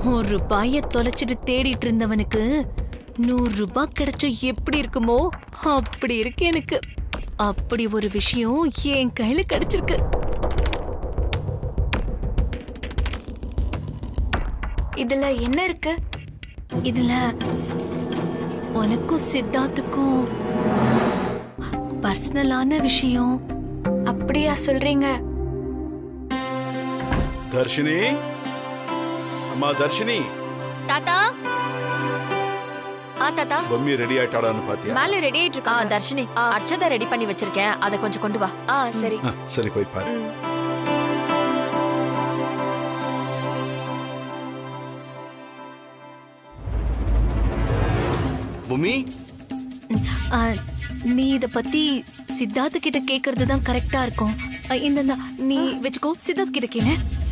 ஒரு ரூபாய தொலைச்சிட்டு தேடிட்டு இருந்தவனுக்கு நூறு ரூபாய் கிடைச்சா எப்படி இருக்குமோ அப்படி இருக்கு எனக்கு அப்படி ஒரு விஷயம் என் கையில கிடைச்சிருக்கு இதுல என்ன இருக்கு இதுல உனக்கும் சித்தார்த்துக்கும் பர்சனலான விஷயம் அப்படியா சொல்றீங்க தர்ஷினி அம்மா தர்ஷினி தாத்தா ஆ தாத்தா பொம்மி ரெடி ஆயிட்டாடான்னு பாத்தியா மேல ரெடி ஆயிட்டு இருக்கா தர்ஷினி அர்ச்சதை ரெடி பண்ணி வச்சிருக்கேன் அதை கொஞ்சம் கொண்டு வா ஆ சரி ஆ, சரி போய் பாரு பூமி ஆ, நீ இத பத்தி சித்தார்த்து கிட்ட கேக்குறது தான் கரெக்டா இருக்கும் ஆ, இந்த இந்தா, நீ வச்சுக்கோ சித்தார்த் கிட்ட கேளு